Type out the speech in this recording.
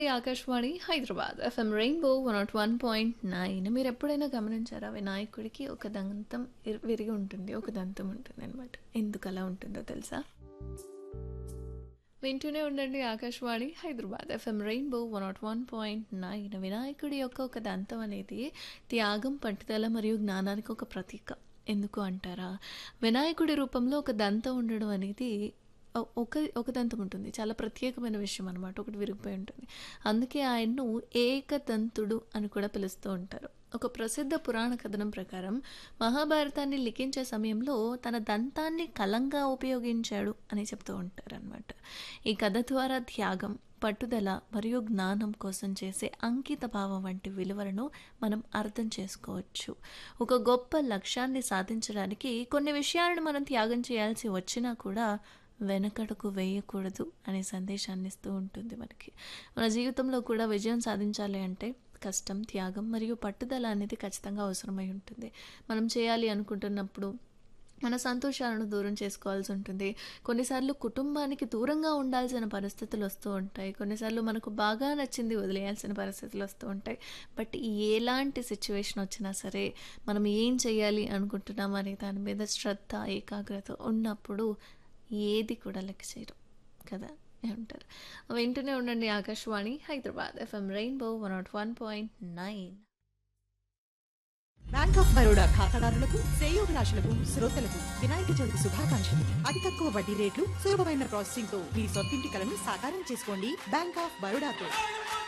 Akashvani Hyderabad FM rainbow one naught one point nine మీరు ఎప్పుడైనా గమనించారా వినాయకుడికి ఒక దంతం ఇర్- విరిగి ఉంటుంది ఒక దంతం ఉంటుంది అనమాట ఎందుకు అలా ఉంటుందో తెలుసా వింటూనే ఉండండి Akashvani Hyderabad FM rainbow one naught one point nine వినాయకుడి యొక్క ఒక దంతం అనేది త్యాగం పట్టుదల మరియు జ్ఞానానికి ఒక ప్రతీక ఎందుకు అంటారా వినాయకుడి రూపంలో ఒక దంతం ఉండడం అనేది ఒ- ఒక ఒక దంతం ఉంటుంది చాలా ప్రత్యేకమైన విషయం అనమాట ఒకటి విరిగిపోయి ఉంటుంది అందుకే ఆయన్ను ఏకదంతుడు అని కూడా పిలుస్తూ ఉంటారు ఒక ప్రసిద్ధ పురాణ కథనం ప్రకారం మహాభారతాన్ని లిఖించే సమయంలో తన దంతాన్ని కలంగా ఉపయోగించాడు అని చెప్తూ ఉంటారు అనమాట ఈ కథ ద్వారా త్యాగం పట్టుదల మరియు జ్ఞానం కోసం చేసే అంకిత భావం వంటి విలువలను మనం అర్థం చేసుకోవచ్చు ఒక గొప్ప లక్ష్యాన్ని సాధించడానికి కొన్ని విషయాలను మనం త్యాగం చేయాల్సి వచ్చినా కూడా వెనకడుగు వేయకూడదు అనే సందేశాన్ని ఇస్తూ ఉంటుంది మనకి మన జీవితంలో కూడా విజయం సాధించాలి అంటే కష్టం త్యాగం మరియు పట్టుదల అనేది ఖచ్చితంగా అవసరమై ఉంటుంది మనం చేయాలి అనుకుంటున్నప్పుడు మన సంతోషాలను దూరం చేసుకోవాల్సి ఉంటుంది కొన్నిసార్లు కుటుంబానికి దూరంగా ఉండాల్సిన పరిస్థితులు వస్తూ ఉంటాయి కొన్నిసార్లు మనకు బాగా నచ్చింది వదిలేయాల్సిన పరిస్థితులు వస్తూ ఉంటాయి బట్ ఎలాంటి సిచ్యువేషన్ వచ్చినా సరే మనం ఏం చేయాలి అనుకుంటున్నాం అనే దాని మీద శ్రద్ధ ఏకాగ్రత ఉన్నప్పుడు ఏది కూడా లెక్క చేయరు కదా ఏమంటారు వింటూనే ఉండండి Akashvani Hyderabad FM rainbow one naught one point nine bank of Baroda ఖాతాదారులకు శ్రేయోభిలాషులకు శ్రోతలకు వినాయక చవితి శుభాకాంక్షలు అతి తక్కువ వడ్డీ రేట్లు సులభమైన ప్రాసెసింగ్ తో మీ సొంతింటి కలను సాకారం చేసుకోండి బ్యాంక్ ఆఫ్ బరోడాతో